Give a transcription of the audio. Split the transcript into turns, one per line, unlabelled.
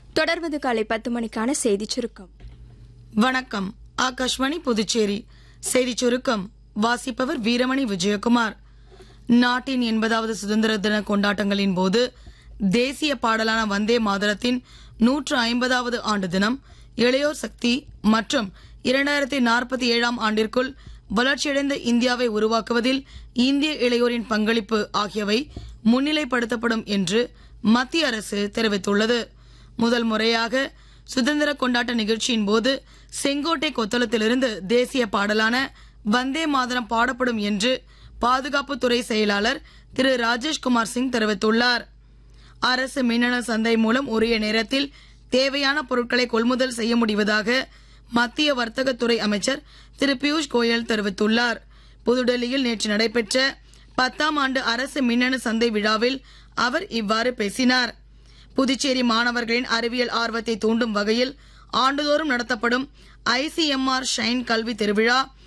தொடர்வது காலை பத்து மணிக்கான செய்திச் சுருக்கம்
வணக்கம் ஆகாஷ்வாணி புதுச்சேரி செய்திச் சுருக்கம் வாசிப்பவர் வீரமணி விஜயகுமார் நாட்டின் எண்பதாவது சுதந்திர தின கொண்டாட்டங்களின் போது தேசிய பாடலான வந்தே மாதரத்தின் நூற்று ஐம்பதாவது ஆண்டு தினம் இளையோர் சக்தி மற்றும் இரண்டாயிரத்தி நாற்பத்தி ஏழாம் ஆண்டிற்குள் வளர்ச்சியடைந்த இந்தியாவை உருவாக்குவதில் இந்திய இளையோரின் பங்களிப்பு ஆகியவை முன்னிலைப்படுத்தப்படும் என்று மத்திய அரசு தெரிவித்துள்ளது முதல் முறையாக சுதந்திர கொண்டாட்ட நிகழ்ச்சியின் போது செங்கோட்டை கொத்தளத்திலிருந்து தேசிய பாடலான வந்தே மாதரம் பாடப்படும் என்று பாதுகாப்புத்துறை செயலாளர் திரு ராஜேஷ்குமார் சிங் தெரிவித்துள்ளார் அரசு மின்னணு சந்தை மூலம் உரிய நேரத்தில் தேவையான பொருட்களை கொள்முதல் செய்ய முடிவதாக மத்திய வர்த்தகத்துறை அமைச்சர் திரு பியூஷ் கோயல் தெரிவித்துள்ளார் புதுடெல்லியில் நேற்று நடைபெற்ற பத்தாம் ஆண்டு அரசு மின்னணு சந்தை விழாவில் அவர் இவ்வாறு பேசினார் புதுச்சேரி மாணவர்களின் அறிவியல் ஆர்வத்தை தூண்டும் வகையில் ஆண்டுதோறும் நடத்தப்படும் ஐசிஎம்ஆர் ஷைன் கல்வி திருவிழா